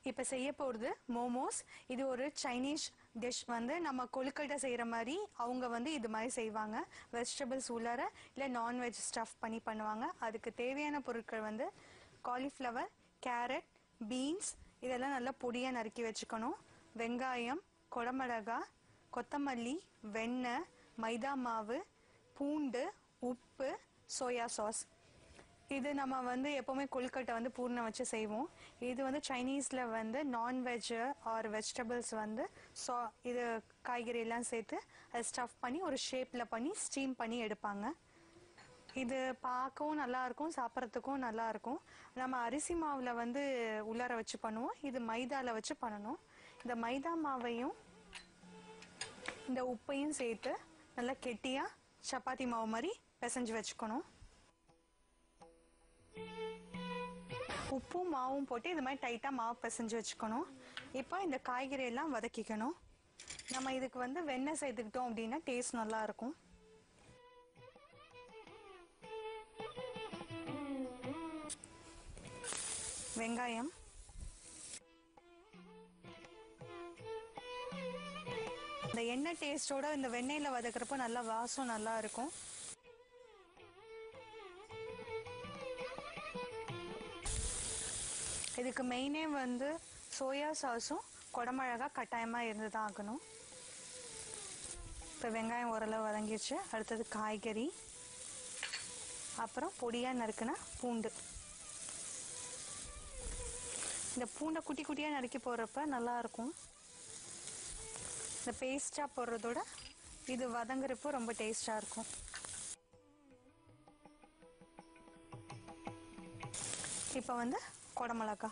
இப்போ செய்ய போகிறது மோமோஸ் இது ஒரு சைனீஸ் டிஷ் வந்து நம்ம கொழுக்கட்டை செய்கிற மாதிரி அவங்க வந்து இது மாதிரி செய்வாங்க வெஜிடபிள்ஸ் உள்ளார இல்லை நான்வெஜ் ஸ்டஃப் பண்ணி பண்ணுவாங்க அதுக்கு தேவையான பொருட்கள் வந்து காலிஃப்ளவர் கேரட் பீன்ஸ் இதெல்லாம் நல்லா பொடியாக நறுக்கி வச்சுக்கணும் வெங்காயம் குடமிளகா கொத்தமல்லி வெண்ணெய் மைதா மாவு பூண்டு உப்பு சோயா சாஸ் இது நம்ம வந்து எப்போவுமே கொழுக்கட்டை வந்து பூர்ணம் வச்சு செய்வோம் இது வந்து சைனீஸில் வந்து நான்வெஜ் ஆர் வெஜிடபிள்ஸ் வந்து சா இது காய்கறி எல்லாம் சேர்த்து அதை ஸ்டஃப் பண்ணி ஒரு ஷேப்பில் பண்ணி ஸ்டீம் பண்ணி எடுப்பாங்க இது பார்க்கவும் நல்லா இருக்கும் சாப்பிட்றதுக்கும் நல்லா இருக்கும் நம்ம அரிசி மாவில் வந்து உள்ளார வச்சு பண்ணுவோம் இது மைதாவில் வச்சு பண்ணணும் இந்த மைதா மாவையும் இந்த உப்பையும் சேர்த்து நல்லா கெட்டியாக சப்பாத்தி மாவு மாதிரி பிசைஞ்சு வச்சுக்கணும் உப்பும் மாவும் போட்டு இது மாதிரி டைட்டாக மாவு பிசைஞ்சு வச்சுக்கணும் இப்போ இந்த காய்கறி எல்லாம் வதக்கிக்கணும் நம்ம இதுக்கு வந்து வெண்ணெய் சேர்த்துக்கிட்டோம் அப்படின்னா டேஸ்ட் நல்லா இருக்கும் வெங்காயம் இந்த எண்ணெய் டேஸ்டோட இந்த வெண்ணெயில வதக்குறப்போ நல்லா வாசம் நல்லா இருக்கும் இதுக்கு மெயினே வந்து சோயா சாஸும் குடமிளகா கட்டாயமாக இருந்து தான் ஆகணும் இப்போ வெங்காயம் ஓரளவு வதங்கிடுச்சு அடுத்தது காய்கறி அப்புறம் பொடியாக நறுக்குன பூண்டு இந்த பூண்டை குட்டி குட்டியாக நறுக்கி போடுறப்ப நல்லா இருக்கும் இந்த பேஸ்ட்டாக போடுறதோட இது வதங்குறப்போ ரொம்ப டேஸ்டாக இருக்கும் இப்போ வந்து குடமிளகா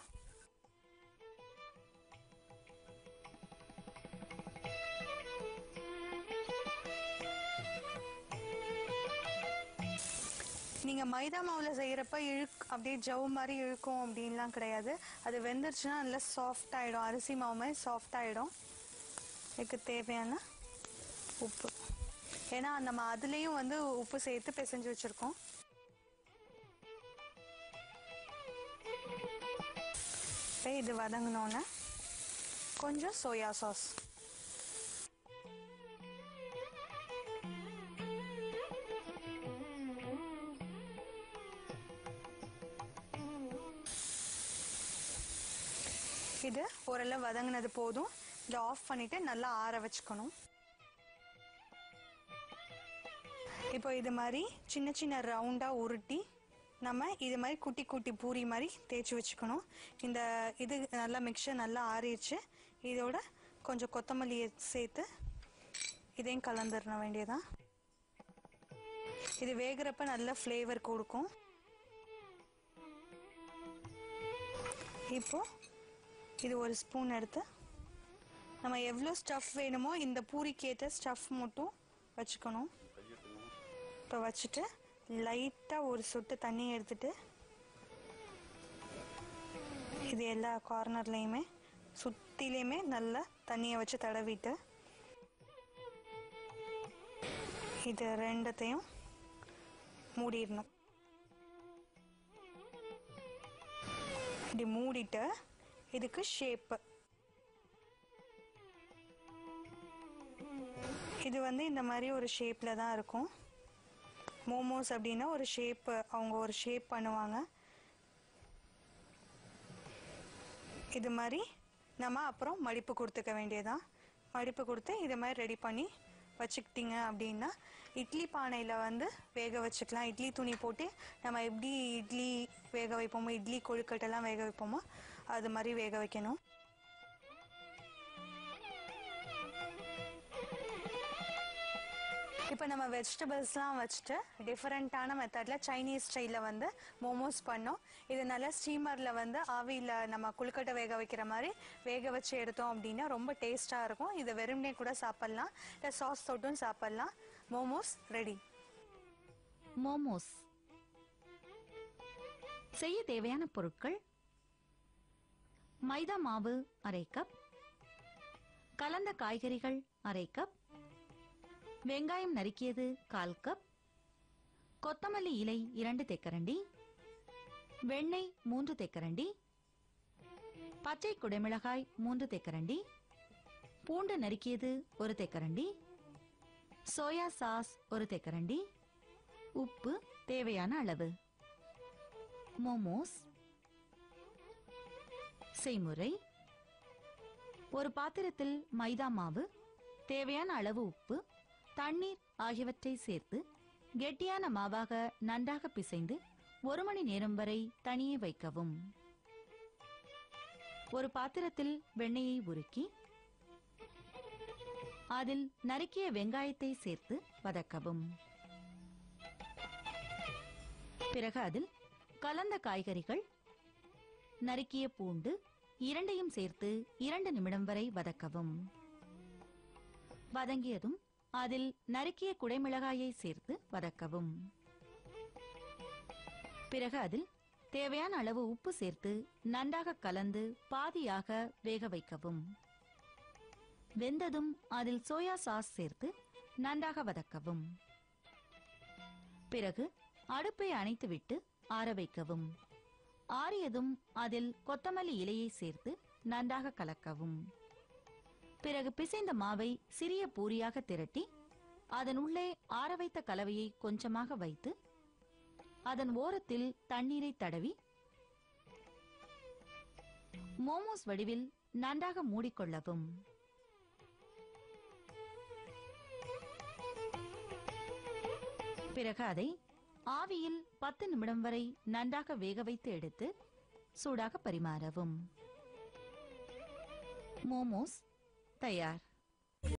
நீங்கள் மைதா மாவில் செய்கிறப்ப இழுக் அப்படியே ஜவு மாதிரி இழுக்கும் அப்படின்லாம் கிடையாது அது வெந்துருச்சுன்னா நல்லா சாஃப்ட் ஆகிடும் அரிசி மாவு மாதிரி சாஃப்ட் ஆகிடும் இதுக்கு தேவையான உப்பு ஏன்னா நம்ம அதுலேயும் வந்து உப்பு சேர்த்து பிசைஞ்சு வச்சுருக்கோம் இப்போ இது வதங்கினோன்னே கொஞ்சம் சோயா சாஸ் இது ஓரளவு வதங்கினது போதும் இதை ஆஃப் பண்ணிட்டு நல்லா ஆற வச்சுக்கணும் இப்போ இது மாதிரி சின்ன சின்ன ரவுண்டாக உருட்டி நம்ம இது மாதிரி குட்டி குட்டி பூரி மாதிரி தேய்ச்சி வச்சுக்கணும் இந்த இது நல்லா மிக்சர் நல்லா ஆறிடுச்சு இதோட கொஞ்சம் கொத்தமல்லியை சேர்த்து இதையும் கலந்துட வேண்டியதான் இது வேகிறப்ப நல்ல ஃப்ளேவர் கொடுக்கும் இப்போ இது ஒரு ஸ்பூன் எடுத்து நம்ம எவ்வளோ ஸ்டஃப் வேணுமோ இந்த பூரிக்கு ஏற்ற ஸ்டஃப் மட்டும் வச்சுக்கணும் இப்போ வச்சுட்டு லைட்டாக ஒரு சொட்டு தண்ணி எடுத்துட்டு இது எல்லா கார்னர்லேயுமே சுற்றிலையுமே நல்லா தண்ணியை வச்சு தடவிட்டு இது ரெண்டத்தையும் மூடிடணும் இப்படி மூடிட்டு இதுக்கு ஷேப்பு இது வந்து இந்த மாதிரி ஒரு ஷேப்பில் தான் இருக்கும் மோமோஸ் அப்படின்னா ஒரு ஷேப் அவங்க ஒரு ஷேப் பண்ணுவாங்க இது மாதிரி நம்ம அப்புறம் மடிப்பு கொடுத்துக்க வேண்டியதான் மடிப்பு கொடுத்து இது மாதிரி ரெடி பண்ணி வச்சுக்கிட்டீங்க அப்படின்னா இட்லி பானையில் வந்து வேக வச்சுக்கலாம் இட்லி துணி போட்டு நம்ம எப்படி இட்லி வேக வைப்போமோ இட்லி கொழுக்கட்டெல்லாம் வேக வைப்போமோ அது மாதிரி வேக வைக்கணும் இப்போ நம்ம வெஜிடபிள்ஸ்லாம் வச்சுட்டு டிஃப்ரெண்ட்டான மெத்தடில் சைனீஸ் ஸ்டைலில் வந்து மோமோஸ் பண்ணோம் இது நல்லா ஸ்டீமரில் வந்து ஆவியில் நம்ம கொழுக்கட்டை வேக வைக்கிற மாதிரி வேக வச்சு எடுத்தோம் அப்படின்னா ரொம்ப டேஸ்ட்டாக இருக்கும் இது வெறுமனே கூட சாப்பிட்லாம் இல்லை சாஸ் தொட்டும் சாப்பிட்லாம் மோமோஸ் ரெடி மோமோஸ் செய்ய தேவையான பொருட்கள் மைதா மாவு அரை கப் கலந்த காய்கறிகள் அரை கப் வெங்காயம் நறுக்கியது கால் கப் கொத்தமல்லி இலை இரண்டு தேக்கரண்டி வெண்ணெய் மூன்று தேக்கரண்டி பச்சை குடைமிளகாய் மூன்று தேக்கரண்டி பூண்டு நறுக்கியது ஒரு தேக்கரண்டி சோயா சாஸ் ஒரு தேக்கரண்டி உப்பு தேவையான அளவு மோமோஸ் செய்முறை ஒரு பாத்திரத்தில் மைதா மாவு தேவையான அளவு உப்பு தண்ணீர் ஆகியவற்றை சேர்த்து கெட்டியான மாவாக நன்றாக பிசைந்து ஒரு மணி நேரம் வரை தனியே வைக்கவும் ஒரு பாத்திரத்தில் வெண்ணெயை உருக்கி அதில் நறுக்கிய வெங்காயத்தை சேர்த்து வதக்கவும் பிறகு அதில் கலந்த காய்கறிகள் நறுக்கிய பூண்டு இரண்டையும் சேர்த்து இரண்டு நிமிடம் வரை வதக்கவும் வதங்கியதும் அதில் நறுக்கிய குடைமிளகாயை சேர்த்து வதக்கவும் பிறகு அதில் தேவையான அளவு உப்பு சேர்த்து நன்றாக கலந்து பாதியாக வேக வைக்கவும் வெந்ததும் அதில் சோயா சாஸ் சேர்த்து நன்றாக வதக்கவும் பிறகு அடுப்பை அணைத்துவிட்டு ஆற வைக்கவும் ஆறியதும் அதில் கொத்தமல்லி இலையை சேர்த்து நன்றாக கலக்கவும் பிறகு பிசைந்த மாவை சிறிய பூரியாக திரட்டி அதன் உள்ளே ஆற வைத்த கலவையை கொஞ்சமாக வைத்து அதன் ஓரத்தில் தண்ணீரை தடவி மோமோஸ் வடிவில் நன்றாக மூடிக்கொள்ளவும் பிறகு அதை ஆவியில் பத்து நிமிடம் வரை நன்றாக வேக வைத்து எடுத்து சூடாக பரிமாறவும் மோமோஸ் தயார்